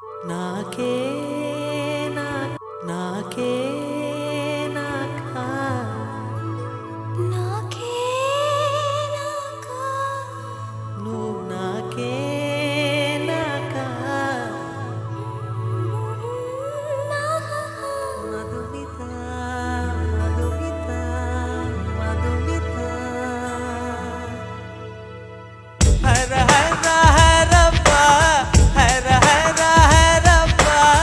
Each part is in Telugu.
నాకే నా నాకే నాకా నాకే నాకా నువ్వు నాకే నాకా మధుమిత మధుమిత మధుమిత హర హర హరప్ప హర హర హరప్ప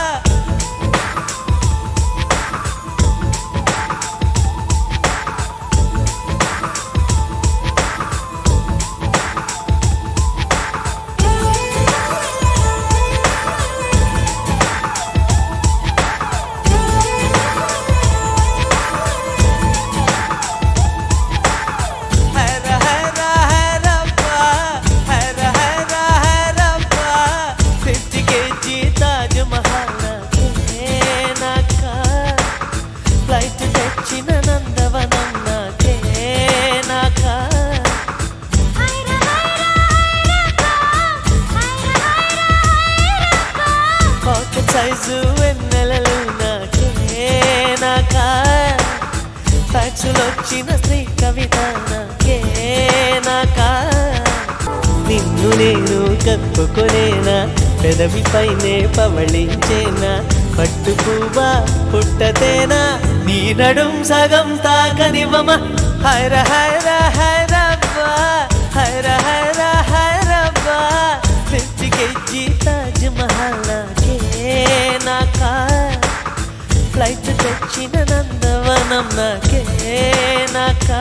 హర హర హరప్ప హర హర హరప్ప ఫిఫ్టీ కేజీ తాజ్ మహల్ నాకే నాకా ఫ్లైట్ తెచ్చిన నందవనం నాకే నాకా హైరా హైరా హైరా హైరా పాకెట్ సైజు వెన్నెలలు నాకే నాకా ఫ్యాక్సులొచ్చిన స్త్రీ కవిత నాకే నాకా నిన్ను నేను కప్పుకొనేనా పెదవిపైనే పవళించేనా పట్టుకువా పుట్టతేనా నీ నడుం సగం తాకనివ్వమ హైర హైర హైరబ్బా హైర హైర హైరబ్బా ఫిఫ్టీ కేజీ తాజ్ మహల్ నాకే నాకా ఫ్లైట్ తెచ్చిన నందవనం నాకే నాకా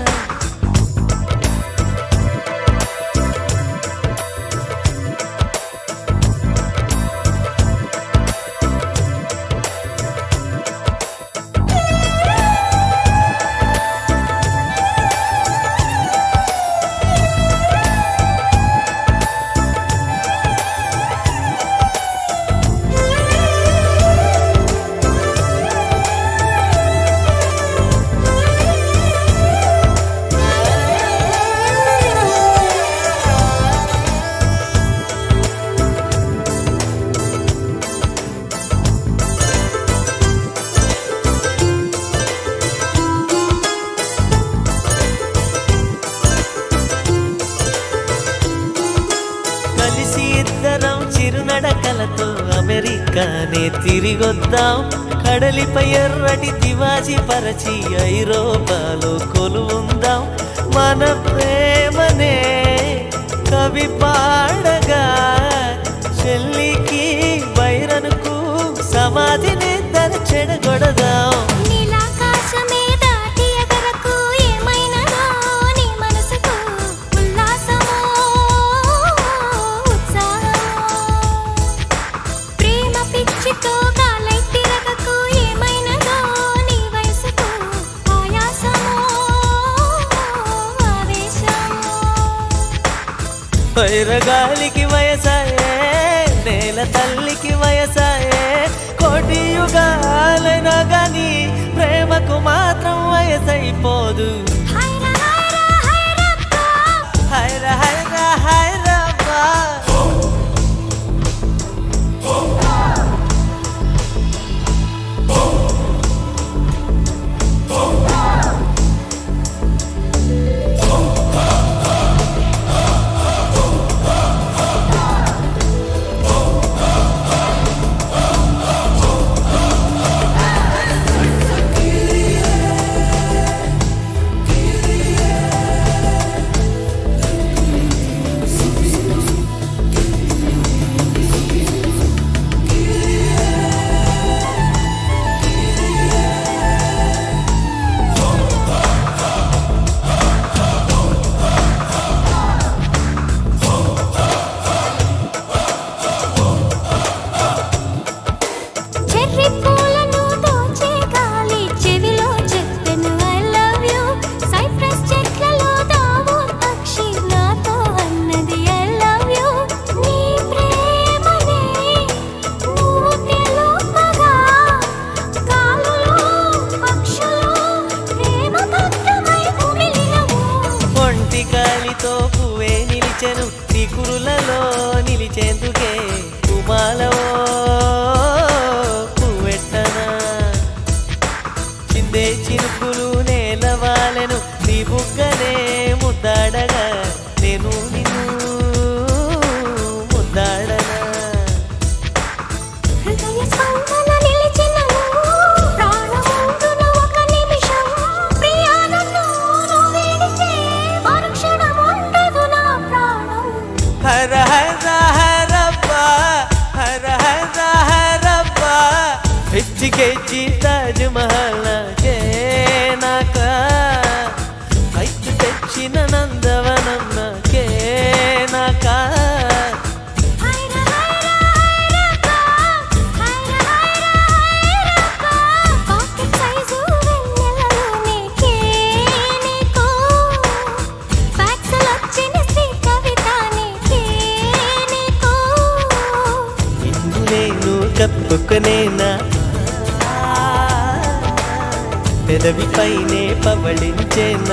కలిసి ఇద్దరం చిరునడకలతో అమెరికానే తిరిగొద్దాం కడలిపై ఎర్రటి తివాజీ పరచి ఐరోపాలో కొలువుందాం మన ప్రేమనే కవి పాడగా చెల్లికి వైరనుకు సమాధిని తన చెడగొడదాం నీలాకాశమే దాటి ఎగరకు ఏమైనదో నీ మనసుకు ఉల్లాసమో ఉత్సాహమో ప్రేమ పిచ్చితో కాలై తిరగకు ఏమైనదో నీ వయసుకు ఆయాసమో ఆవేశమో వైరగాలికి వయసాయే నేల తల్లికి వయసాయే కోటి యుగాలైనా గాని ప్రేమకు మాత్రం వయసైపోదు హైరా హైరా హైరప్పా హైర హైర హైరబ్బా నీకెచ్చి తాజ్ మహల్ నాకే నాక కైతు తెచ్చిన నందవనం నాకే నాక హైర హైర హైరప్ప హైర హైర హైరప్ప పాకెట్ సైజు వెన్నెలలో నీకే నీకు ఫ్యాక్స్ వచ్చిన శ్రీ కవిత నీకే నీకు నిన్ను నేను కప్పుకునేనా పెదవి పైనే పవళించేనా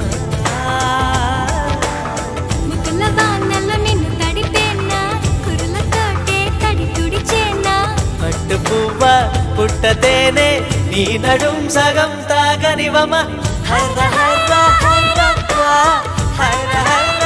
ముకుల వానలో నిన్ను తడిపేనా కురులతోటే తడి తుడిచేనా పట్టు పువ్వ పుట్టతేనే నీ నడుం సగం తాగనివమ హర హర హర హర హర